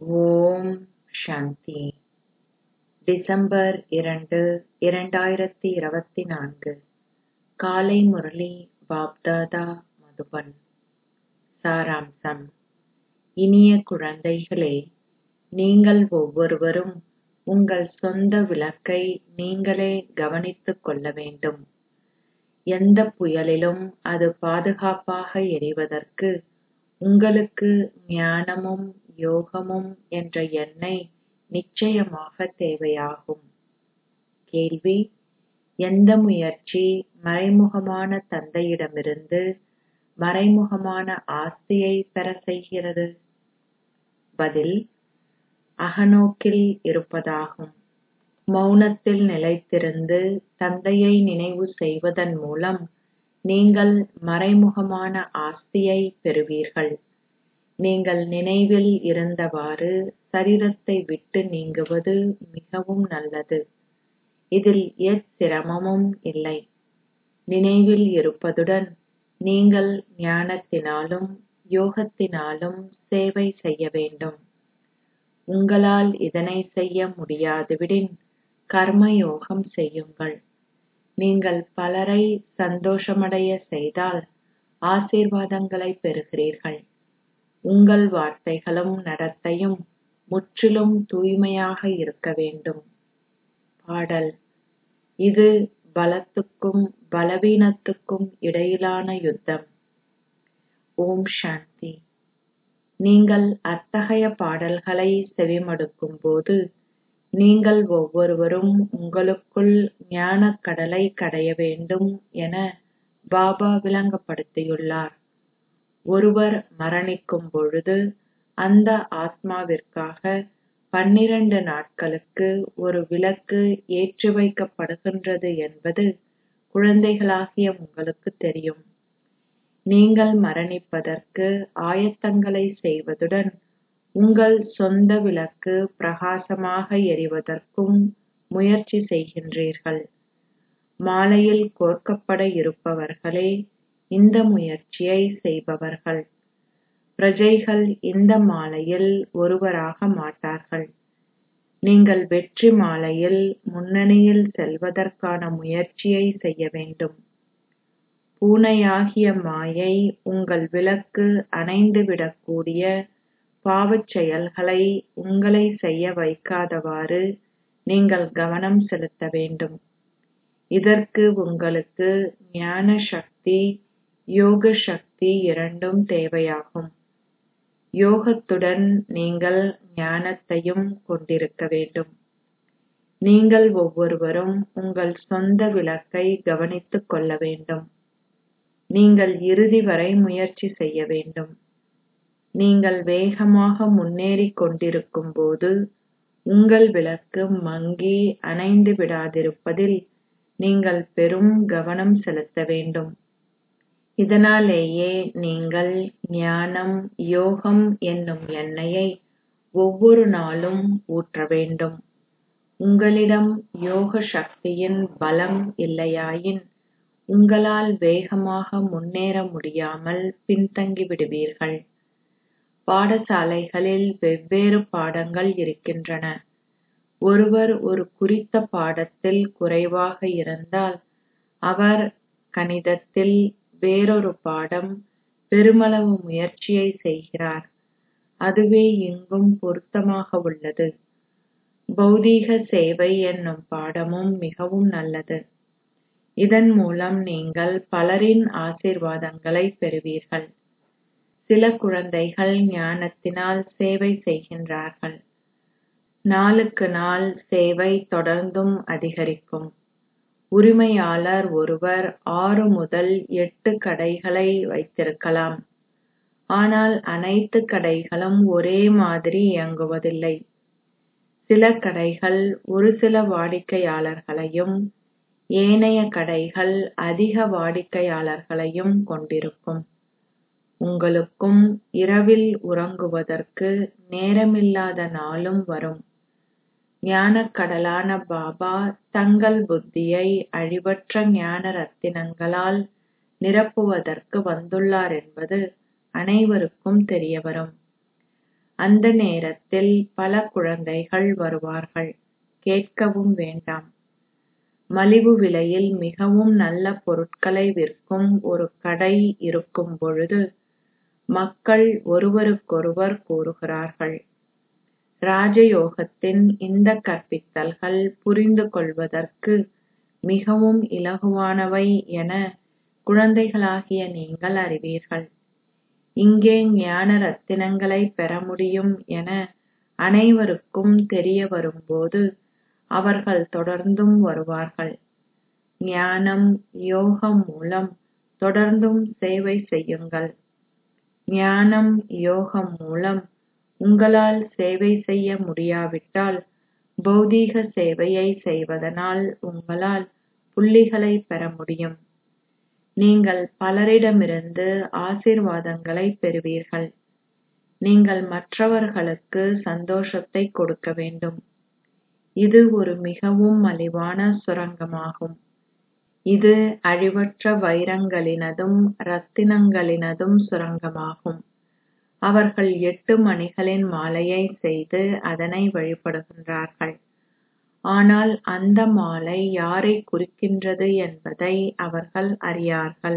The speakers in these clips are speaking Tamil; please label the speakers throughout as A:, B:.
A: ஓம் சாந்தி டிசம்பர் இரண்டு இரண்டாயிரத்தி இருபத்தி நான்கு காலை முரளி பாப்தாதா மதுபன் சாராம்சம் இனிய குழந்தைகளே நீங்கள் ஒவ்வொருவரும் உங்கள் சொந்த விளக்கை நீங்களே கவனித்துக் கொள்ள வேண்டும் எந்த புயலிலும் அது பாதுகாப்பாக எரிவதற்கு உங்களுக்கு ஞானமும் யோகமும் என்ற எண்ணெய் நிச்சயமாக தேவையாகும் கேள்வி எந்த முயற்சி மறைமுகமான தந்தையிடமிருந்து மறைமுகமான ஆஸ்தியை பெற செய்கிறது பதில் அகநோக்கில் இருப்பதாகும் மௌனத்தில் நிலைத்திருந்து தந்தையை நினைவு செய்வதன் மூலம் நீங்கள் மறைமுகமான ஆஸ்தியை பெறுவீர்கள் நீங்கள் நினைவில் இருந்தவாறு சரீரத்தை விட்டு நீங்குவது மிகவும் நல்லது இதில் எச்சிரமமும் இல்லை நினைவில் இருப்பதுடன் நீங்கள் ஞானத்தினாலும் யோகத்தினாலும் சேவை செய்ய வேண்டும் உங்களால் இதனை செய்ய முடியாதுவிடின் கர்மயோகம் செய்யுங்கள் நீங்கள் பலரை சந்தோஷமடைய செய்தால் ஆசீர்வாதங்களை பெறுகிறீர்கள் உங்கள் வார்த்தைகளும் நடத்தையும் முற்றிலும் தூய்மையாக இருக்க வேண்டும் பாடல் இது பலத்துக்கும் பலவீனத்துக்கும் இடையிலான யுத்தம் ஓம் சாந்தி நீங்கள் அத்தகைய பாடல்களை செவிமடுக்கும் போது நீங்கள் ஒவ்வொருவரும் உங்களுக்குள் ஞானக் கடலை கடைய வேண்டும் என பாபா விளங்கப்படுத்தியுள்ளார் ஒருவர் மரணிக்கும் பொழுது அந்த ஆத்மாவிற்காக பன்னிரண்டு நாட்களுக்கு ஒரு விளக்கு ஏற்றி வைக்கப்படுகின்றது என்பது குழந்தைகளாகிய உங்களுக்கு தெரியும் நீங்கள் மரணிப்பதற்கு ஆயத்தங்களை செய்வதுடன் உங்கள் சொந்த விளக்கு பிரகாசமாக எரிவதற்கும் முயற்சி செய்கின்றீர்கள் மாலையில் கோர்க்கப்பட இருப்பவர்களே இந்த முயற்சியை செய்பவர்கள் பிரஜைகள் இந்த மாலையில் ஒருவராக மாட்டார்கள் நீங்கள் வெற்றி மாலையில் முன்னணியில் செல்வதற்கான முயற்சியை செய்ய வேண்டும் பூனையாகிய மாயை உங்கள் விளக்கு அணைந்துவிடக்கூடிய பாவச் செயல்களை உங்களை செய்ய வைக்காதவாறு நீங்கள் கவனம் செலுத்த வேண்டும் இதற்கு உங்களுக்கு ஞான சக்தி யோக சக்தி இரண்டும் தேவையாகும் யோகத்துடன் நீங்கள் ஞானத்தையும் கொண்டிருக்க வேண்டும் நீங்கள் ஒவ்வொருவரும் உங்கள் சொந்த விளக்கை கவனித்துக் கொள்ள வேண்டும் நீங்கள் இறுதி வரை முயற்சி செய்ய வேண்டும் நீங்கள் வேகமாக முன்னேறிக் கொண்டிருக்கும் போது உங்கள் விளக்கு மங்கி அணைந்து விடாதிருப்பதில் நீங்கள் பெரும் கவனம் செலுத்த வேண்டும் இதனாலேயே நீங்கள் ஞானம் யோகம் என்னும் எண்ணெயை ஒவ்வொரு நாளும் ஊற்ற வேண்டும் உங்களிடம் யோக சக்தியின் பலம் இல்லையாயின் உங்களால் வேகமாக முன்னேற முடியாமல் பின்தங்கி விடுவீர்கள் பாடசாலைகளில் வெவ்வேறு பாடங்கள் இருக்கின்றன ஒருவர் ஒரு குறித்த பாடத்தில் குறைவாக இருந்தால் அவர் கணிதத்தில் வேறொரு பாடம் பெருமளவு முயற்சியை செய்கிறார் அதுவே இங்கும் பொருத்தமாக உள்ளது பௌதீக சேவை என்னும் பாடமும் மிகவும் நல்லது இதன் மூலம் நீங்கள் பலரின் ஆசீர்வாதங்களை பெறுவீர்கள் சில குழந்தைகள் ஞானத்தினால் சேவை செய்கின்றார்கள் நாளுக்கு நாள் சேவை தொடர்ந்தும் அதிகரிக்கும் உரிமையாளர் ஒருவர் ஆறு முதல் எட்டு கடைகளை வைத்திருக்கலாம் ஆனால் அனைத்து கடைகளும் ஒரே மாதிரி இயங்குவதில்லை சில கடைகள் ஒரு சில வாடிக்கையாளர்களையும் ஏனைய கடைகள் அதிக வாடிக்கையாளர்களையும் கொண்டிருக்கும் உங்களுக்கும் இரவில் உறங்குவதற்கு நேரமில்லாத நாளும் வரும் ஞானக்கடலான பாபா தங்கள் புத்தியை அழிவற்ற ஞான ரத்தினங்களால் நிரப்புவதற்கு வந்துள்ளார் என்பது அனைவருக்கும் தெரியவரும் அந்த நேரத்தில் பல குழந்தைகள் வருவார்கள் கேட்கவும் வேண்டாம் மலிவு விலையில் மிகவும் நல்ல பொருட்களை விற்கும் ஒரு கடை இருக்கும் பொழுது மக்கள் ஒருவருக்கொருவர் கூறுகிறார்கள் ராஜயோகத்தின் இந்த கற்பித்தல்கள் புரிந்து கொள்வதற்கு மிகவும் இலகுவானவை என குழந்தைகளாகிய நீங்கள் அறிவீர்கள் இங்கே ஞான ரத்தினங்களை பெற முடியும் என அனைவருக்கும் தெரிய வரும்போது அவர்கள் தொடர்ந்தும் வருவார்கள் ஞானம் யோகம் மூலம் தொடர்ந்தும் சேவை செய்யுங்கள் ஞானம் யோகம் மூலம் உங்களால் சேவை செய்ய முடியாவிட்டால் பௌதீக சேவையை செய்வதனால் உங்களால் புள்ளிகளை பெற முடியும் நீங்கள் பலரிடமிருந்து ஆசீர்வாதங்களை பெறுவீர்கள் நீங்கள் மற்றவர்களுக்கு சந்தோஷத்தை கொடுக்க வேண்டும் இது ஒரு மிகவும் மலிவான சுரங்கமாகும் இது அழிவற்ற வைரங்களினதும் ரத்தினங்களினதும் சுரங்கமாகும் அவர்கள் எட்டு மணிகளின் மாலையை செய்து அதனை வழிபடுகின்றார்கள் ஆனால் அந்த மாலை யாரை குறிக்கின்றது என்பதை அவர்கள் அறியார்கள்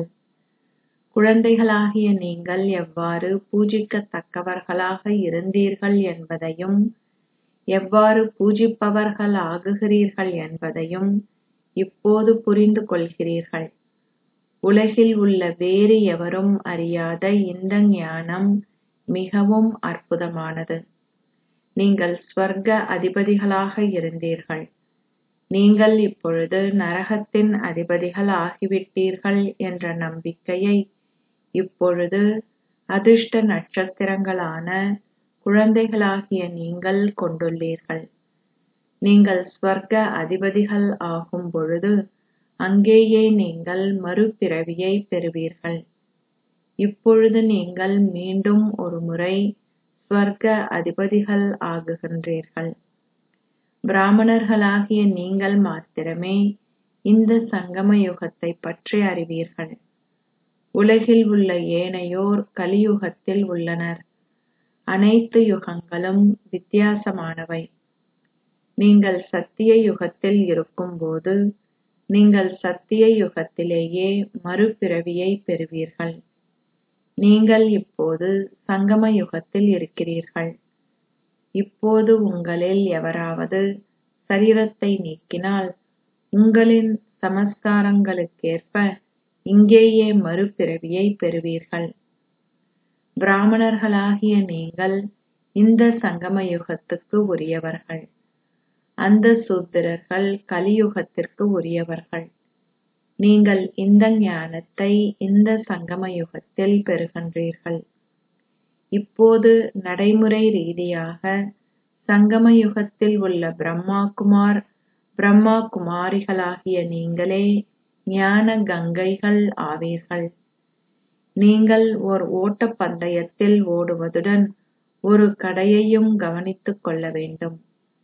A: குழந்தைகளாகிய நீங்கள் எவ்வாறு பூஜிக்கத்தக்கவர்களாக இருந்தீர்கள் என்பதையும் எவ்வாறு பூஜிப்பவர்கள் ஆகுகிறீர்கள் என்பதையும் இப்போது புரிந்து கொள்கிறீர்கள் உலகில் உள்ள வேறு எவரும் அறியாத இந்த ஞானம் மிகவும் அற்புதமானது நீங்கள் ஸ்வர்க அதிபதிகளாக இருந்தீர்கள் நீங்கள் இப்பொழுது நரகத்தின் அதிபதிகள் ஆகிவிட்டீர்கள் என்ற நம்பிக்கையை இப்பொழுது அதிர்ஷ்ட நட்சத்திரங்களான குழந்தைகளாகிய நீங்கள் கொண்டுள்ளீர்கள் நீங்கள் ஸ்வர்க அதிபதிகள் ஆகும் பொழுது அங்கேயே நீங்கள் மறுபிறவியை பெறுவீர்கள் இப்பொழுது நீங்கள் மீண்டும் ஒரு முறை ஸ்வர்க அதிபதிகள் ஆகுகின்றீர்கள் பிராமணர்களாகிய நீங்கள் மாத்திரமே இந்த சங்கம யுகத்தை பற்றி அறிவீர்கள் உலகில் உள்ள ஏனையோர் கலியுகத்தில் உள்ளனர் அனைத்து யுகங்களும் வித்தியாசமானவை நீங்கள் சத்திய யுகத்தில் இருக்கும்போது நீங்கள் சத்திய யுகத்திலேயே மறுபிறவியை பெறுவீர்கள் நீங்கள் இப்போது சங்கம யுகத்தில் இருக்கிறீர்கள் இப்போது உங்களில் எவராவது சரீரத்தை நீக்கினால் உங்களின் சமஸ்காரங்களுக்கேற்ப இங்கேயே மறுபிறவியை பெறுவீர்கள் பிராமணர்களாகிய நீங்கள் இந்த சங்கம யுகத்துக்கு உரியவர்கள் அந்த சூத்திரர்கள் கலியுகத்திற்கு உரியவர்கள் நீங்கள் இந்த ஞானத்தை இந்த சங்கம யுகத்தில் பெறுகின்றீர்கள் இப்போது நடைமுறை ரீதியாக சங்கம யுகத்தில் உள்ள பிரம்மா குமார் பிரம்மா குமாரிகளாகிய நீங்களே ஞான கங்கைகள் ஆவீர்கள் நீங்கள் ஓர் ஓட்டப்பந்தயத்தில் ஓடுவதுடன் ஒரு கடையையும் கவனித்துக் கொள்ள வேண்டும்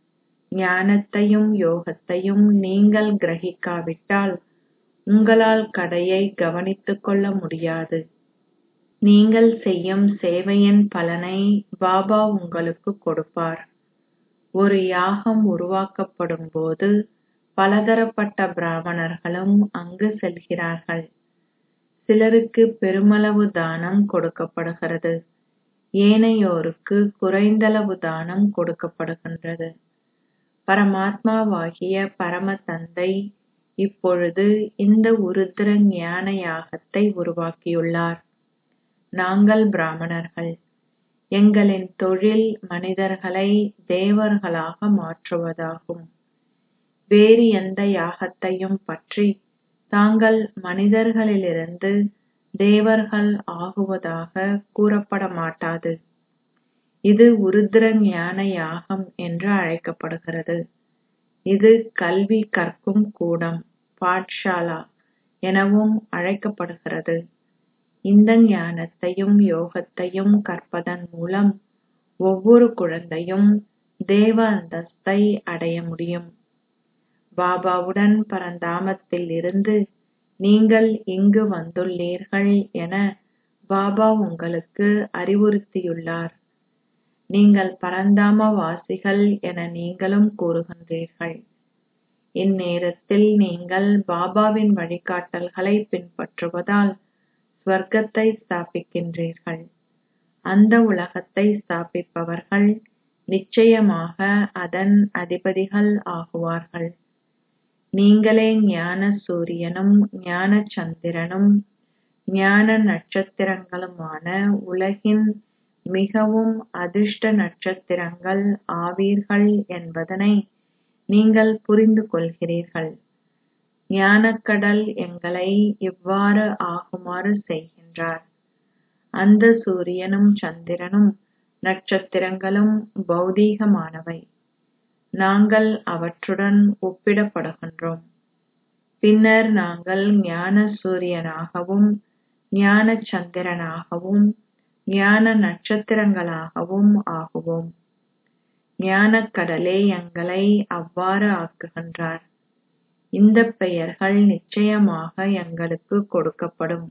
A: ஞானத்தையும் யோகத்தையும் நீங்கள் கிரகிக்காவிட்டால் உங்களால் கடையை கவனித்துக் கொள்ள முடியாது நீங்கள் செய்யும் சேவையின் பலனை பாபா உங்களுக்கு கொடுப்பார் ஒரு யாகம் உருவாக்கப்படும் போது பலதரப்பட்ட பிராமணர்களும் அங்கு செல்கிறார்கள் சிலருக்கு பெருமளவு தானம் கொடுக்கப்படுகிறது ஏனையோருக்கு குறைந்தளவு தானம் கொடுக்கப்படுகின்றது பரமாத்மாவாகிய பரம தந்தை இப்பொழுது இந்த உருத்திர ஞான யாகத்தை உருவாக்கியுள்ளார் நாங்கள் பிராமணர்கள் எங்களின் தொழில் மனிதர்களை தேவர்களாக மாற்றுவதாகும் வேறு எந்த யாகத்தையும் பற்றி தாங்கள் மனிதர்களிலிருந்து தேவர்கள் ஆகுவதாக கூறப்பட மாட்டாது இது உருத்திர ஞான யாகம் என்று அழைக்கப்படுகிறது இது கல்வி கற்கும் கூடம் பாட்சாலா எனவும் அழைக்கப்படுகிறது இந்த ஞானத்தையும் யோகத்தையும் கற்பதன் மூலம் ஒவ்வொரு குழந்தையும் தேவ அந்தஸ்தை அடைய முடியும் பாபாவுடன் பரந்தாமத்தில் இருந்து நீங்கள் இங்கு வந்துள்ளீர்கள் என பாபா உங்களுக்கு அறிவுறுத்தியுள்ளார் நீங்கள் பரந்தாம வாசிகள் என நீங்களும் கூறுகின்றீர்கள் இந்நேரத்தில் நீங்கள் பாபாவின் வழிகாட்டல்களை பின்பற்றுவதால் ஸ்வர்க்கத்தை ஸ்தாபிக்கின்றீர்கள் அந்த உலகத்தை ஸ்தாபிப்பவர்கள் நிச்சயமாக அதன் அதிபதிகள் ஆகுவார்கள் நீங்களே ஞான சூரியனும் ஞான சந்திரனும் ஞான நட்சத்திரங்களுமான உலகின் மிகவும் அதிர்ஷ்ட நட்சத்திரங்கள் ஆவீர்கள் என்பதனை நீங்கள் புரிந்து கொள்கிறீர்கள் ஞானக்கடல் எங்களை இவ்வாறு ஆகுமாறு செய்கின்றார் அந்த சூரியனும் சந்திரனும் நட்சத்திரங்களும் பௌதீகமானவை நாங்கள் அவற்றுடன் ஒப்பிடப்படுகின்றோம் பின்னர் நாங்கள் ஞான சூரியனாகவும் ஞான சந்திரனாகவும் ஞான நட்சத்திரங்களாகவும் ஆகுவோம் ஞானக்கடலே எங்களை அவ்வாறு ஆக்குகின்றார் இந்த பெயர்கள் நிச்சயமாக எங்களுக்கு கொடுக்கப்படும்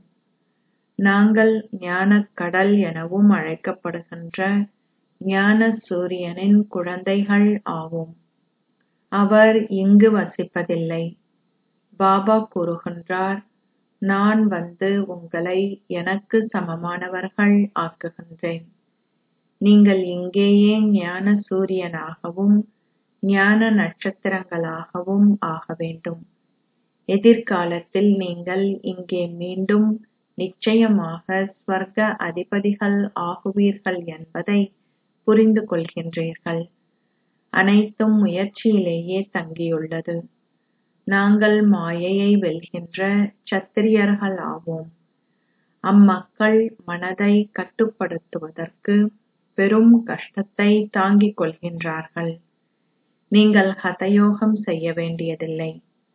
A: நாங்கள் ஞானக்கடல் எனவும் அழைக்கப்படுகின்ற ஞான சூரியனின் குழந்தைகள் ஆவோம் அவர் இங்கு வசிப்பதில்லை பாபா கூறுகின்றார் நான் வந்து உங்களை எனக்கு சமமானவர்கள் ஆக்குகின்றேன் நீங்கள் இங்கேயே ஞான சூரியனாகவும் ஞான நட்சத்திரங்களாகவும் ஆக வேண்டும் எதிர்காலத்தில் நீங்கள் இங்கே மீண்டும் நிச்சயமாக ஸ்வர்க்க அதிபதிகள் ஆகுவீர்கள் என்பதை புரிந்து கொள்கின்றீர்கள் அனைத்தும் முயற்சியிலேயே தங்கியுள்ளது நாங்கள் மாயையை வெல்கின்ற சத்திரியர்கள் ஆவோம் அம்மக்கள் மனதை கட்டுப்படுத்துவதற்கு பெரும் கஷ்டத்தை தாங்கிக் கொள்கின்றார்கள் நீங்கள் ஹதயோகம் செய்ய வேண்டியதில்லை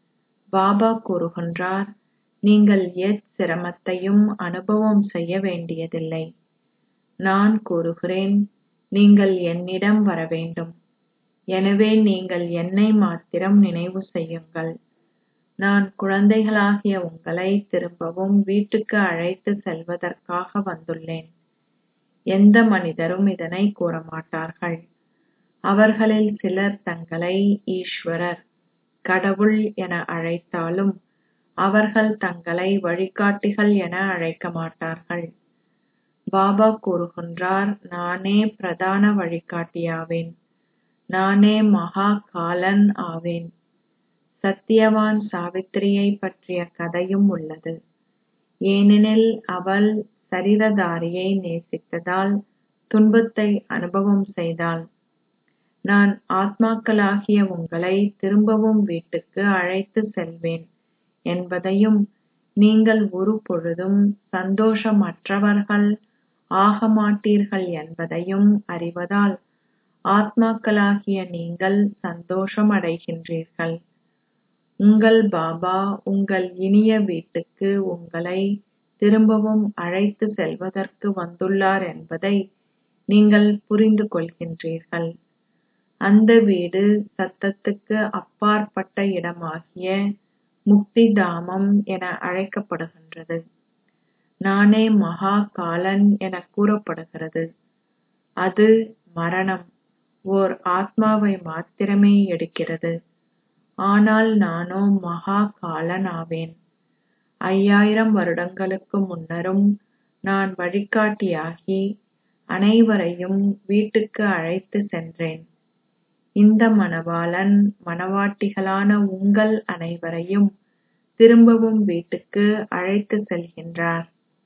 A: பாபா கூறுகின்றார் நீங்கள் எச் சிரமத்தையும் அனுபவம் செய்ய வேண்டியதில்லை நான் கூறுகிறேன் நீங்கள் என்னிடம் வர வேண்டும் எனவே நீங்கள் என்னை மாத்திரம் நினைவு செய்யுங்கள் நான் குழந்தைகளாகிய உங்களை திரும்பவும் வீட்டுக்கு அழைத்து செல்வதற்காக வந்துள்ளேன் எந்த மனிதரும் இதனை கூறமாட்டார்கள் அவர்களில் சிலர் தங்களை ஈஸ்வரர் கடவுள் என அழைத்தாலும் அவர்கள் தங்களை வழிகாட்டிகள் என அழைக்க மாட்டார்கள் பாபா கூறுகின்றார் நானே பிரதான வழிகாட்டியாவேன் நானே மகா காலன் ஆவேன் சத்தியவான் சாவித்திரியை பற்றிய கதையும் உள்ளது ஏனெனில் அவள் சரீரதாரியை நேசித்ததால் துன்பத்தை அனுபவம் செய்தாள் நான் ஆத்மாக்களாகிய உங்களை திரும்பவும் வீட்டுக்கு அழைத்து செல்வேன் என்பதையும் நீங்கள் ஒரு பொழுதும் சந்தோஷமற்றவர்கள் ஆக மாட்டீர்கள் என்பதையும் அறிவதால் ஆத்மாக்களாகிய நீங்கள் சந்தோஷம் அடைகின்றீர்கள் உங்கள் பாபா உங்கள் இனிய வீட்டுக்கு உங்களை திரும்பவும் அழைத்து செல்வதற்கு வந்துள்ளார் என்பதை நீங்கள் புரிந்து கொள்கின்றீர்கள் அந்த வீடு சத்தத்துக்கு அப்பாற்பட்ட இடமாகிய முக்தி தாமம் என அழைக்கப்படுகின்றது நானே மகா காலன் என கூறப்படுகிறது அது மரணம் ஓர் ஆத்மாவை மாத்திரமே எடுக்கிறது ஆனால் நானோ மகா காலன் ஆவேன் ஐயாயிரம் வருடங்களுக்கு முன்னரும் நான் வழிகாட்டியாகி அனைவரையும் வீட்டுக்கு அழைத்து சென்றேன் இந்த மணவாளன் மணவாட்டிகளான உங்கள் அனைவரையும் திரும்பவும் வீட்டுக்கு அழைத்து செல்கின்றார்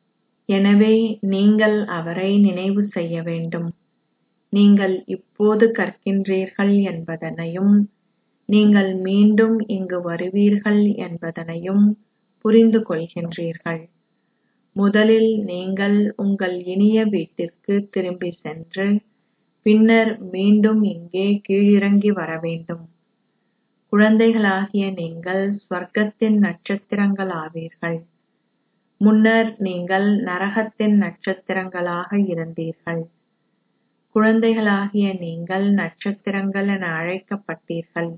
A: எனவே நீங்கள் அவரை நினைவு செய்ய வேண்டும் நீங்கள் இப்போது கற்கின்றீர்கள் என்பதனையும் நீங்கள் மீண்டும் இங்கு வருவீர்கள் என்பதனையும் புரிந்து கொள்கின்றீர்கள் முதலில் நீங்கள் உங்கள் இனிய வீட்டிற்கு திரும்பி சென்று பின்னர் மீண்டும் இங்கே கீழிறங்கி வர வேண்டும் குழந்தைகளாகிய நீங்கள் ஸ்வர்க்கத்தின் நட்சத்திரங்கள் ஆவீர்கள் முன்னர் நீங்கள் நரகத்தின் நட்சத்திரங்களாக இருந்தீர்கள் குழந்தைகளாகிய நீங்கள் நட்சத்திரங்கள் என அழைக்கப்பட்டீர்கள்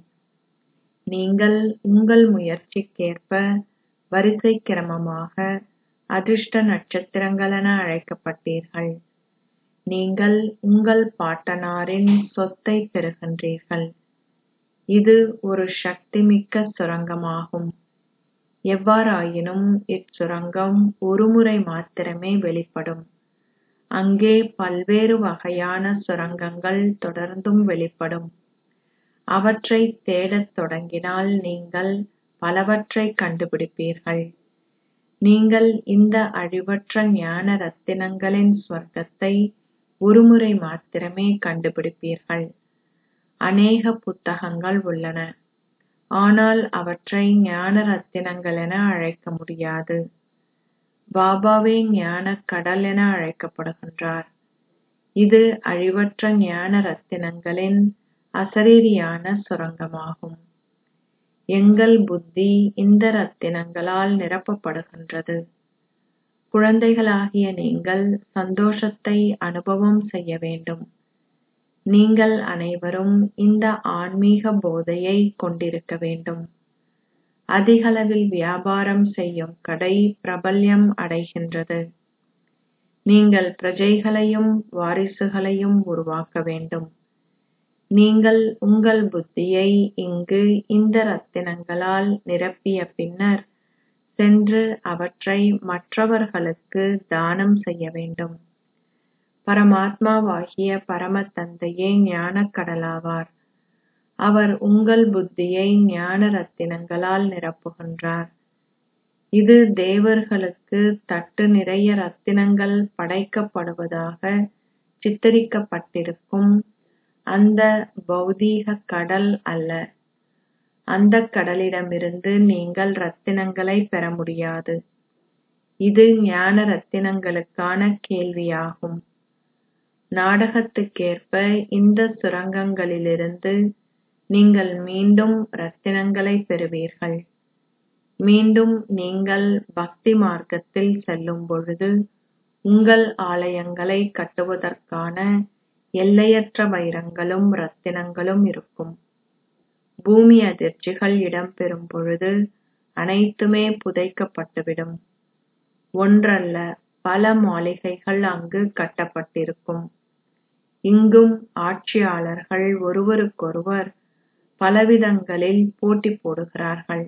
A: நீங்கள் உங்கள் முயற்சிக்கேற்ப வரிசை கிரமமாக அதிர்ஷ்ட நட்சத்திரங்கள் என அழைக்கப்பட்டீர்கள் நீங்கள் உங்கள் பாட்டனாரின் சொத்தை பெறுகின்றீர்கள் இது ஒரு சக்திமிக்க சுரங்கமாகும் எவ்வாறாயினும் இச்சுரங்கம் ஒருமுறை மாத்திரமே வெளிப்படும் அங்கே பல்வேறு வகையான சுரங்கங்கள் தொடர்ந்தும் வெளிப்படும் அவற்றைத் தேடத் தொடங்கினால் நீங்கள் பலவற்றைக் கண்டுபிடிப்பீர்கள் நீங்கள் இந்த அழிவற்ற ஞான ரத்தினங்களின் சுவர்க்கத்தை ஒருமுறை மாத்திரமே கண்டுபிடிப்பீர்கள் அநேக புத்தகங்கள் உள்ளன ஆனால் அவற்றை ஞான ரத்தினங்கள் என அழைக்க முடியாது பாபாவே ஞானக் கடல் என அழைக்கப்படுகின்றார் இது அழிவற்ற ஞான ரத்தினங்களின் அசரீரியான சுரங்கமாகும் எங்கள் புத்தி இந்த ரத்தினங்களால் நிரப்பப்படுகின்றது குழந்தைகளாகிய நீங்கள் சந்தோஷத்தை அனுபவம் செய்ய வேண்டும் நீங்கள் அனைவரும் இந்த ஆன்மீக போதையை கொண்டிருக்க வேண்டும் அதிகளவில் வியாபாரம் செய்யும் கடை பிரபல்யம் அடைகின்றது நீங்கள் பிரஜைகளையும் வாரிசுகளையும் உருவாக்க வேண்டும் நீங்கள் உங்கள் புத்தியை இங்கு இந்த ரத்தினங்களால் நிரப்பிய பின்னர் சென்று அவற்றை மற்றவர்களுக்கு தானம் செய்ய வேண்டும் பரமாத்மாவாகிய பரம தந்தையே ஞானக் கடலாவார் அவர் உங்கள் புத்தியை ஞான ரத்தினங்களால் நிரப்புகின்றார் இது தேவர்களுக்கு தட்டு நிறைய ரத்தினங்கள் படைக்கப்படுவதாக சித்தரிக்கப்பட்டிருக்கும் அந்த பௌதீக கடல் அல்ல அந்த கடலிடமிருந்து நீங்கள் ரத்தினங்களை பெற முடியாது இது ஞான ரத்தினங்களுக்கான கேள்வியாகும் நாடகத்துக்கேற்ப இந்த சுரங்கங்களிலிருந்து நீங்கள் மீண்டும் ரத்தினங்களை பெறுவீர்கள் மீண்டும் நீங்கள் பக்தி மார்க்கத்தில் செல்லும் பொழுது உங்கள் ஆலயங்களை கட்டுவதற்கான எல்லையற்ற வைரங்களும் ரத்தினங்களும் இருக்கும் பூமி அதிர்ச்சிகள் இடம்பெறும் பொழுது அனைத்துமே புதைக்கப்பட்டுவிடும் ஒன்றல்ல பல மாளிகைகள் அங்கு கட்டப்பட்டிருக்கும் இங்கும் ஆட்சியாளர்கள் ஒருவருக்கொருவர் பலவிதங்களில் போட்டி போடுகிறார்கள்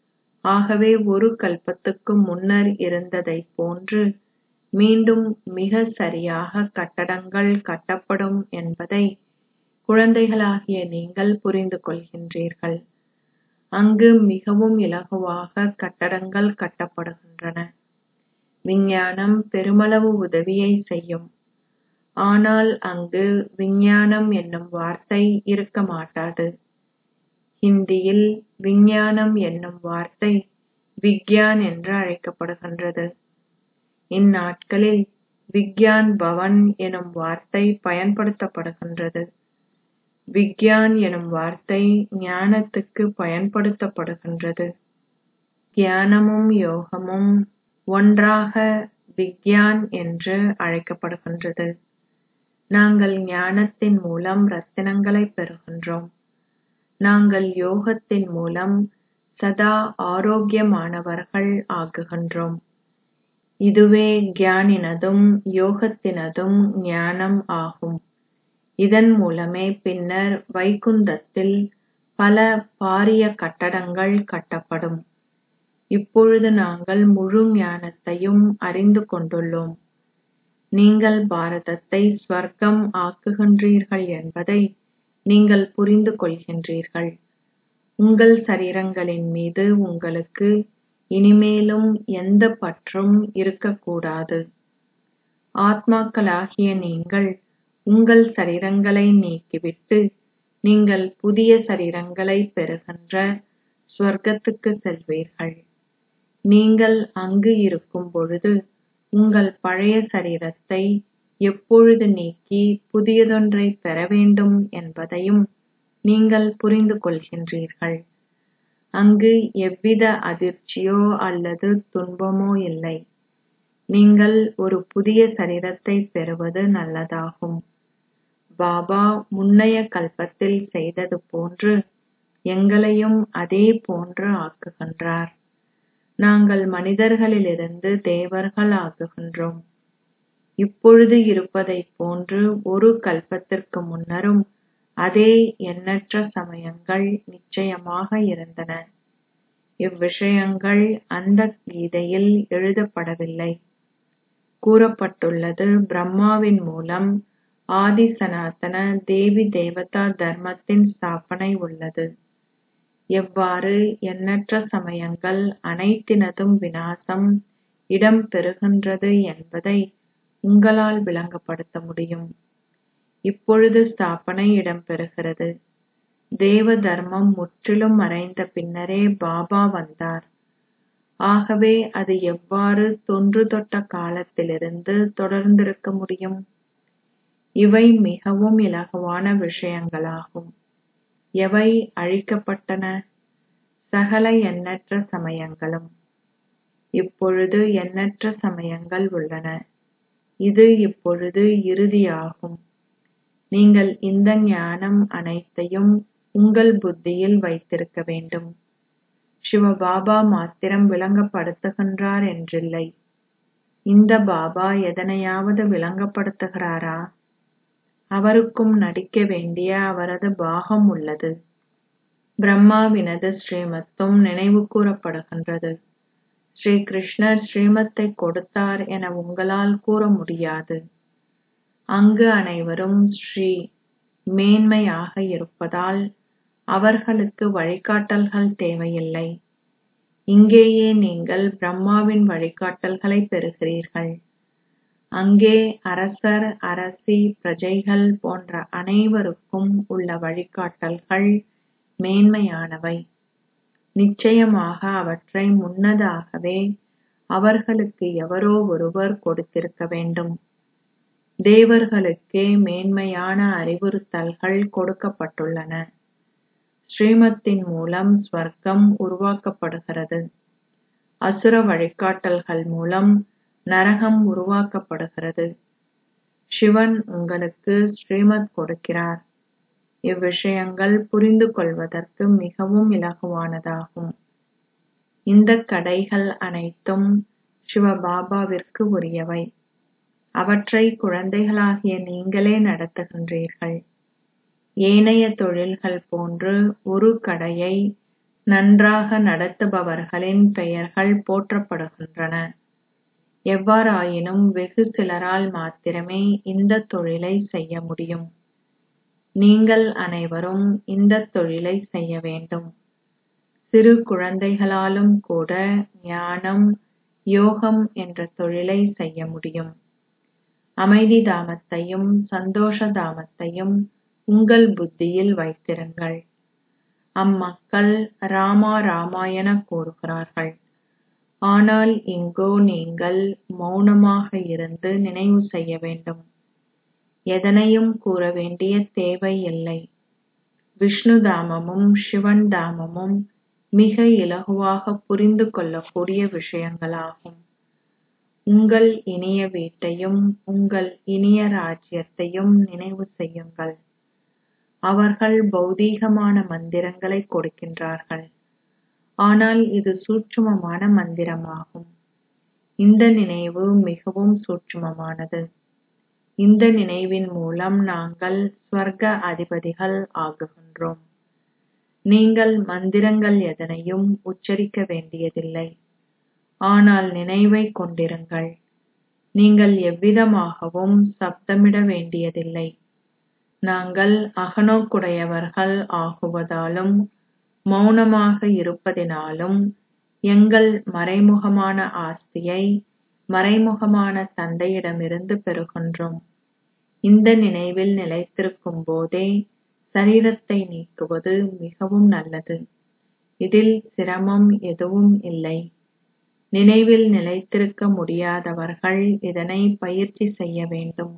A: ஆகவே ஒரு கல்பத்துக்கு முன்னர் இருந்ததைப் போன்று மீண்டும் மிக சரியாக கட்டடங்கள் கட்டப்படும் என்பதை குழந்தைகளாகிய நீங்கள் புரிந்து கொள்கின்றீர்கள் அங்கு மிகவும் இலகுவாக கட்டடங்கள் கட்டப்படுகின்றன விஞ்ஞானம் பெருமளவு உதவியை செய்யும் ஆனால் அங்கு விஞ்ஞானம் என்னும் வார்த்தை இருக்க மாட்டாது ஹிந்தியில் விஞ்ஞானம் என்னும் வார்த்தை விக்யான் என்று அழைக்கப்படுகின்றது இந்நாட்களில் விக்யான் பவன் எனும் வார்த்தை பயன்படுத்தப்படுகின்றது விக்யான் எனும் வார்த்தை ஞானத்துக்கு பயன்படுத்தப்படுகின்றது தியானமும் யோகமும் ஒன்றாக விக்யான் என்று அழைக்கப்படுகின்றது நாங்கள் ஞானத்தின் மூலம் ரத்தினங்களை பெறுகின்றோம் நாங்கள் யோகத்தின் மூலம் சதா ஆரோக்கியமானவர்கள் ஆகுகின்றோம் இதுவே கியானினதும் யோகத்தினதும் ஞானம் ஆகும் இதன் மூலமே பின்னர் வைகுந்தத்தில் பல பாரிய கட்டடங்கள் கட்டப்படும் இப்பொழுது நாங்கள் முழு ஞானத்தையும் அறிந்து கொண்டுள்ளோம் நீங்கள் பாரதத்தை ஸ்வர்க்கம் ஆக்குகின்றீர்கள் என்பதை நீங்கள் புரிந்து கொள்கின்றீர்கள் உங்கள் சரீரங்களின் மீது உங்களுக்கு இனிமேலும் எந்த பற்றும் இருக்கக்கூடாது ஆத்மாக்களாகிய நீங்கள் உங்கள் சரீரங்களை நீக்கிவிட்டு நீங்கள் புதிய சரீரங்களை பெறுகின்ற ஸ்வர்க்கத்துக்கு செல்வீர்கள் நீங்கள் அங்கு இருக்கும் பொழுது உங்கள் பழைய சரீரத்தை எப்பொழுது நீக்கி புதியதொன்றை பெற வேண்டும் என்பதையும் நீங்கள் புரிந்து கொள்கின்றீர்கள் அங்கு எவ்வித அதிர்ச்சியோ அல்லது துன்பமோ இல்லை நீங்கள் ஒரு புதிய சரீரத்தை பெறுவது நல்லதாகும் பாபா முன்னைய கல்பத்தில் செய்தது போன்று எங்களையும் அதே போன்று ஆக்குகின்றார் நாங்கள் மனிதர்களிலிருந்து தேவர்கள் ஆகுகின்றோம் இப்பொழுது இருப்பதைப் போன்று ஒரு கல்பத்திற்கு முன்னரும் அதே எண்ணற்ற சமயங்கள் நிச்சயமாக இருந்தன இவ்விஷயங்கள் அந்த கீதையில் எழுதப்படவில்லை கூறப்பட்டுள்ளது பிரம்மாவின் மூலம் ஆதி சனாதன தேவி தேவதா தர்மத்தின் ஸ்தாபனை உள்ளது எவ்வாறு எண்ணற்ற சமயங்கள் அனைத்தினதும் விநாசம் இடம் பெறுகின்றது என்பதை உங்களால் விளங்கப்படுத்த முடியும் இப்பொழுது ஸ்தாபனை இடம்பெறுகிறது தேவ தர்மம் முற்றிலும் மறைந்த பின்னரே பாபா வந்தார் ஆகவே அது எவ்வாறு தொன்று தொட்ட காலத்திலிருந்து தொடர்ந்திருக்க முடியும் இவை மிகவும் இலகுவான விஷயங்களாகும் எவை அழிக்கப்பட்டன சகல எண்ணற்ற சமயங்களும் இப்பொழுது எண்ணற்ற சமயங்கள் உள்ளன இது இப்பொழுது இறுதியாகும் நீங்கள் இந்த ஞானம் அனைத்தையும் உங்கள் புத்தியில் வைத்திருக்க வேண்டும் சிவபாபா மாத்திரம் விளங்கப்படுத்துகின்றார் என்றில்லை இந்த பாபா எதனையாவது விளங்கப்படுத்துகிறாரா அவருக்கும் நடிக்க வேண்டிய அவரது பாகம் உள்ளது பிரம்மாவினது ஸ்ரீமத்தும் நினைவு கூறப்படுகின்றது ஸ்ரீ கிருஷ்ணர் ஸ்ரீமத்தை கொடுத்தார் என உங்களால் கூற முடியாது அங்கு அனைவரும் ஸ்ரீ மேன்மையாக இருப்பதால் அவர்களுக்கு வழிகாட்டல்கள் தேவையில்லை இங்கேயே நீங்கள் பிரம்மாவின் வழிகாட்டல்களை பெறுகிறீர்கள் அங்கே அரசர் அரசி பிரஜைகள் போன்ற அனைவருக்கும் உள்ள வழிகாட்டல்கள் மேன்மையானவை நிச்சயமாக அவற்றை முன்னதாகவே அவர்களுக்கு எவரோ ஒருவர் கொடுத்திருக்க வேண்டும் தேவர்களுக்கே மேன்மையான அறிவுறுத்தல்கள் கொடுக்கப்பட்டுள்ளன ஸ்ரீமத்தின் மூலம் ஸ்வர்க்கம் உருவாக்கப்படுகிறது அசுர வழிகாட்டல்கள் மூலம் நரகம் உருவாக்கப்படுகிறது சிவன் உங்களுக்கு ஸ்ரீமத் கொடுக்கிறார் இவ்விஷயங்கள் புரிந்து கொள்வதற்கு மிகவும் இலகுவானதாகும் இந்த கடைகள் அனைத்தும் சிவபாபாவிற்கு உரியவை அவற்றை குழந்தைகளாகிய நீங்களே நடத்துகின்றீர்கள் ஏனைய தொழில்கள் போன்று ஒரு கடையை நன்றாக நடத்துபவர்களின் பெயர்கள் போற்றப்படுகின்றன எவ்வாறாயினும் வெகு சிலரால் மாத்திரமே இந்த தொழிலை செய்ய முடியும் நீங்கள் அனைவரும் இந்த தொழிலை செய்ய வேண்டும் சிறு குழந்தைகளாலும் கூட ஞானம் யோகம் என்ற தொழிலை செய்ய முடியும் அமைதி தாமத்தையும் சந்தோஷ தாமத்தையும் உங்கள் புத்தியில் வைத்திருங்கள் அம்மக்கள் ராமா ராமா என கூறுகிறார்கள் ஆனால் இங்கோ நீங்கள் மௌனமாக இருந்து நினைவு செய்ய வேண்டும் எதனையும் கூற வேண்டிய தேவை இல்லை விஷ்ணு தாமமும் சிவன் தாமமும் மிக இலகுவாக புரிந்து கொள்ளக்கூடிய விஷயங்களாகும் உங்கள் இனிய வீட்டையும் உங்கள் இனிய ராஜ்யத்தையும் நினைவு செய்யுங்கள் அவர்கள் பௌதீகமான மந்திரங்களை கொடுக்கின்றார்கள் ஆனால் இது சூட்சுமமான மந்திரமாகும் இந்த நினைவு மிகவும் சூட்சுமமானது இந்த நினைவின் மூலம் நாங்கள் ஸ்வர்க அதிபதிகள் ஆகுகின்றோம் நீங்கள் மந்திரங்கள் எதனையும் உச்சரிக்க வேண்டியதில்லை ஆனால் நினைவை கொண்டிருங்கள் நீங்கள் எவ்விதமாகவும் சப்தமிட வேண்டியதில்லை நாங்கள் அகநோக்குடையவர்கள் ஆகுவதாலும் மௌனமாக இருப்பதினாலும் எங்கள் மறைமுகமான ஆஸ்தியை மறைமுகமான தந்தையிடமிருந்து பெறுகின்றோம் இந்த நினைவில் நிலைத்திருக்கும் போதே சரீரத்தை நீக்குவது மிகவும் நல்லது இதில் சிரமம் எதுவும் இல்லை நினைவில் நிலைத்திருக்க முடியாதவர்கள் இதனை பயிற்சி செய்ய வேண்டும்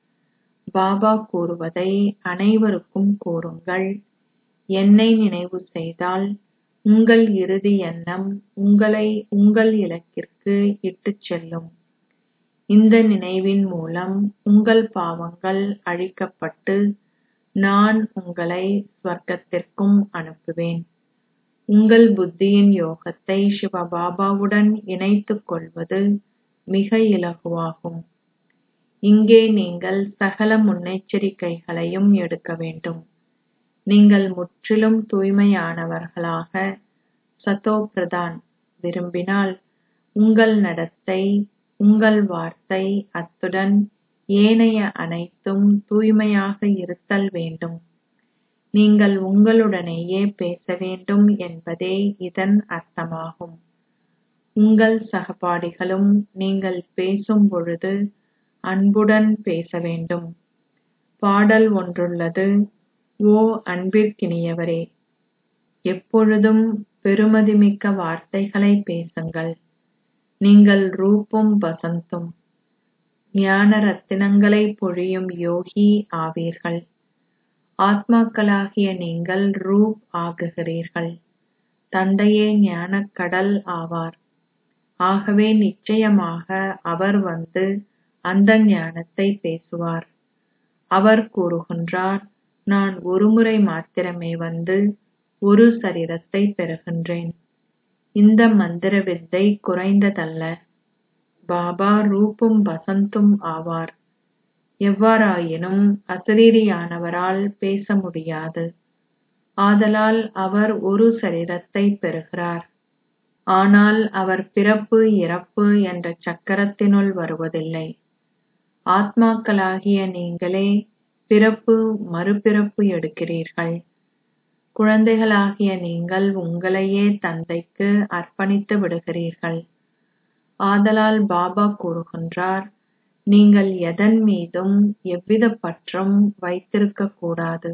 A: பாபா கூறுவதை அனைவருக்கும் கூறுங்கள் என்னை நினைவு செய்தால் உங்கள் இறுதி எண்ணம் உங்களை உங்கள் இலக்கிற்கு இட்டுச் செல்லும் இந்த நினைவின் மூலம் உங்கள் பாவங்கள் அழிக்கப்பட்டு நான் உங்களை ஸ்வர்க்கத்திற்கும் அனுப்புவேன் உங்கள் புத்தியின் யோகத்தை சிவபாபாவுடன் இணைத்துக் கொள்வது மிக இலகுவாகும் இங்கே நீங்கள் சகல முன்னெச்சரிக்கைகளையும் எடுக்க வேண்டும் நீங்கள் முற்றிலும் தூய்மையானவர்களாக சதோ பிரதான் விரும்பினால் உங்கள் நடத்தை உங்கள் வார்த்தை அத்துடன் ஏனைய அனைத்தும் தூய்மையாக இருத்தல் வேண்டும் நீங்கள் உங்களுடனேயே பேச வேண்டும் என்பதே இதன் அர்த்தமாகும் உங்கள் சகபாடிகளும் நீங்கள் பேசும் பொழுது அன்புடன் பேச வேண்டும் பாடல் ஒன்றுள்ளது ஓ அன்பிற்கினியவரே எப்பொழுதும் பெருமதிமிக்க வார்த்தைகளை பேசுங்கள் நீங்கள் ரூப்பும் வசந்தும் ஞான ரத்தினங்களை பொழியும் யோகி ஆவீர்கள் ஆத்மாக்களாகிய நீங்கள் ரூப் ஆகுகிறீர்கள் தந்தையே ஞானக் கடல் ஆவார் ஆகவே நிச்சயமாக அவர் வந்து அந்த ஞானத்தை பேசுவார் அவர் கூறுகின்றார் நான் ஒருமுறை மாத்திரமே வந்து ஒரு சரீரத்தை பெறுகின்றேன் இந்த மந்திர வித்தை குறைந்ததல்ல பாபா ரூப்பும் வசந்தும் ஆவார் எவ்வாறாயினும் அசரீரியானவரால் பேச முடியாது ஆதலால் அவர் ஒரு சரீரத்தை பெறுகிறார் ஆனால் அவர் பிறப்பு இறப்பு என்ற சக்கரத்தினுள் வருவதில்லை ஆத்மாக்களாகிய நீங்களே பிறப்பு மறுபிறப்பு எடுக்கிறீர்கள் குழந்தைகளாகிய நீங்கள் உங்களையே தந்தைக்கு அர்ப்பணித்து விடுகிறீர்கள் ஆதலால் பாபா கூறுகின்றார் நீங்கள் எதன் மீதும் எவ்வித பற்றும் வைத்திருக்கக் கூடாது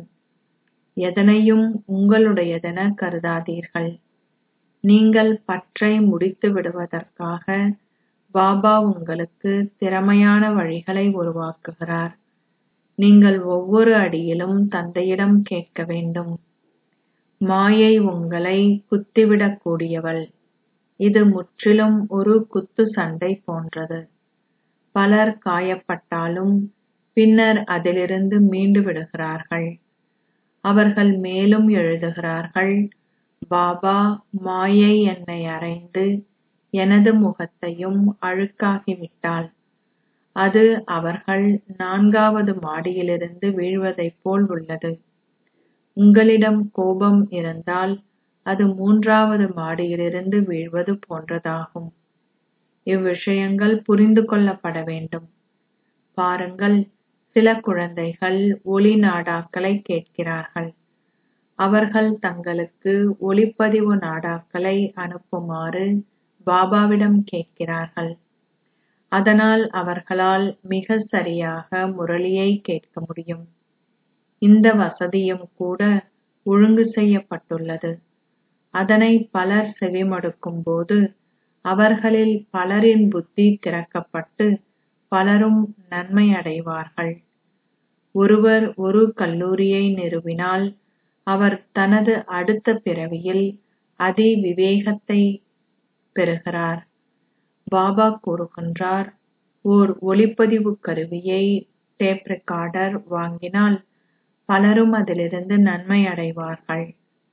A: எதனையும் உங்களுடையதென கருதாதீர்கள் நீங்கள் பற்றை முடித்து விடுவதற்காக பாபா உங்களுக்கு திறமையான வழிகளை உருவாக்குகிறார் நீங்கள் ஒவ்வொரு அடியிலும் தந்தையிடம் கேட்க வேண்டும் மாயை உங்களை குத்திவிடக் கூடியவள் இது முற்றிலும் ஒரு குத்து சண்டை போன்றது பலர் காயப்பட்டாலும் பின்னர் அதிலிருந்து மீண்டு விடுகிறார்கள் அவர்கள் மேலும் எழுதுகிறார்கள் பாபா மாயை என்னை அறைந்து எனது முகத்தையும் அழுக்காகிவிட்டாள் அது அவர்கள் நான்காவது மாடியிலிருந்து வீழ்வதைப் போல் உள்ளது உங்களிடம் கோபம் இருந்தால் அது மூன்றாவது மாடியிலிருந்து வீழ்வது போன்றதாகும் இவ்விஷயங்கள் புரிந்து கொள்ளப்பட வேண்டும் பாருங்கள் சில குழந்தைகள் ஒளி நாடாக்களை கேட்கிறார்கள் அவர்கள் தங்களுக்கு ஒளிப்பதிவு நாடாக்களை அனுப்புமாறு பாபாவிடம் கேட்கிறார்கள் அதனால் அவர்களால் மிக சரியாக முரளியை கேட்க முடியும் இந்த வசதியும் கூட ஒழுங்கு செய்யப்பட்டுள்ளது அதனை பலர் செவிமடுக்கும் போது அவர்களில் பலரின் புத்தி திறக்கப்பட்டு பலரும் நன்மை அடைவார்கள் ஒருவர் ஒரு கல்லூரியை நிறுவினால் அவர் தனது அடுத்த பிறவியில் அதி விவேகத்தை பெறுகிறார் பாபா கூறுகின்றார் ஓர் ஒளிப்பதிவு கருவியை டேப் ரெக்கார்டர் வாங்கினால் பலரும் அதிலிருந்து நன்மை அடைவார்கள்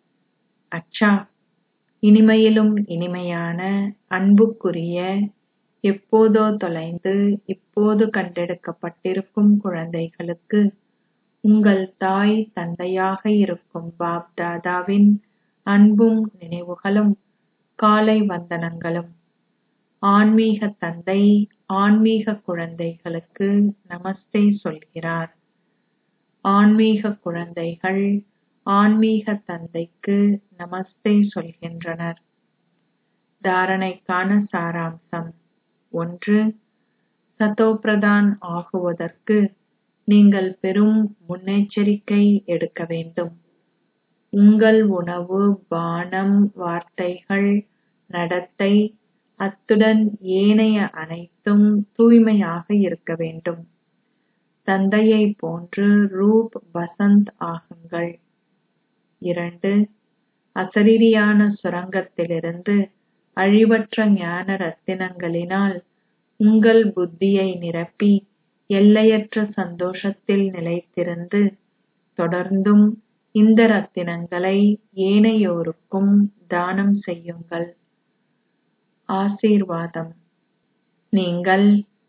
A: அச்சா இனிமையிலும் இனிமையான அன்புக்குரிய எப்போதோ தொலைந்து இப்போது கண்டெடுக்கப்பட்டிருக்கும் குழந்தைகளுக்கு உங்கள் தாய் தந்தையாக இருக்கும் பாப் தாதாவின் அன்பும் நினைவுகளும் காலை வந்தனங்களும் ஆன்மீக தந்தை ஆன்மீக குழந்தைகளுக்கு நமஸ்தே சொல்கிறார் ஆன்மீக குழந்தைகள் ஆன்மீக தந்தைக்கு நமஸ்தே சொல்கின்றனர் தாரணைக்கான சாராம்சம் ஒன்று சதோபிரதான் ஆகுவதற்கு நீங்கள் பெரும் முன்னெச்சரிக்கை எடுக்க வேண்டும் உங்கள் உணவு பானம் வார்த்தைகள் நடத்தை அத்துடன் ஏனைய அனைத்தும் தூய்மையாக இருக்க வேண்டும் தந்தையை போன்று ரூப் வசந்த் ஆகுங்கள் இரண்டு அசரீரியான சுரங்கத்திலிருந்து அழிவற்ற ஞான ரத்தினங்களினால் உங்கள் புத்தியை நிரப்பி எல்லையற்ற சந்தோஷத்தில் நிலைத்திருந்து தொடர்ந்தும் இந்த ரத்தினங்களை ஏனையோருக்கும் தானம் செய்யுங்கள் ஆசீர்வாதம் நீங்கள்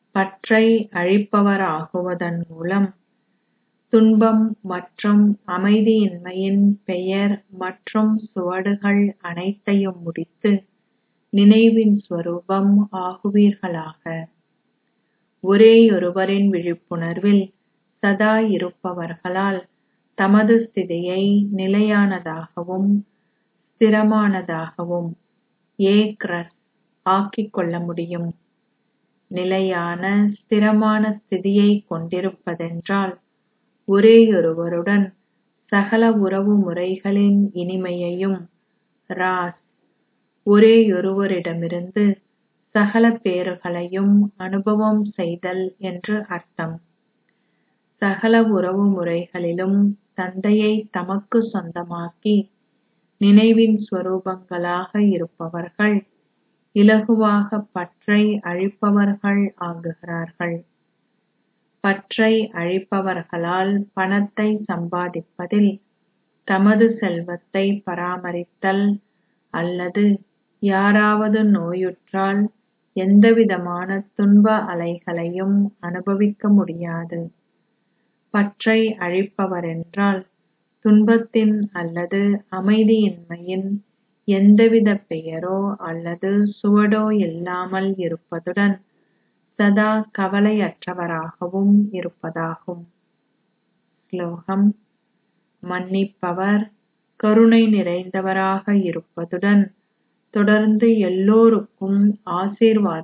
A: பற்றை அழிப்பவராகுவதன் மூலம் துன்பம் மற்றும் அமைதியின்மையின் பெயர் மற்றும் சுவடுகள் அனைத்தையும் முடித்து நினைவின் ஸ்வரூபம் ஆகுவீர்களாக ஒரேயொருவரின் விழிப்புணர்வில் சதா இருப்பவர்களால் தமது ஸ்திதியை நிலையானதாகவும் ஸ்திரமானதாகவும் ஏக்ரஸ் ஆக்கிக் கொள்ள முடியும் நிலையான ஸ்திரமான ஸ்திதியைக் கொண்டிருப்பதென்றால் ஒரேயொருவருடன் சகல உறவு முறைகளின் இனிமையையும் ராஸ் ஒரேயொருவரிடமிருந்து சகல பேறுகளையும் அனுபவம் செய்தல் என்று அர்த்தம் சகல உறவு முறைகளிலும் தந்தையை தமக்கு சொந்தமாக்கி நினைவின் ஸ்வரூபங்களாக இருப்பவர்கள் இலகுவாக பற்றை அழிப்பவர்கள் ஆகுகிறார்கள் பற்றை அழிப்பவர்களால் பணத்தை சம்பாதிப்பதில் தமது செல்வத்தை பராமரித்தல் அல்லது யாராவது நோயுற்றால் எந்தவிதமான துன்ப அலைகளையும் அனுபவிக்க முடியாது பற்றை அழிப்பவரென்றால் துன்பத்தின் அல்லது அமைதியின்மையின் எந்தவித பெயரோ அல்லது சுவடோ இல்லாமல் இருப்பதுடன் சதா கவலையற்றவராகவும் இருப்பதாகும் ஸ்லோகம் மன்னிப்பவர் கருணை நிறைந்தவராக இருப்பதுடன் தொடர்ந்து எல்லோருக்கும்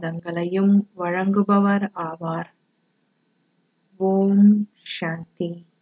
A: ஆசீர்வாதங்களையும் வழங்குபவர் ஆவார் ஓம் சாந்தி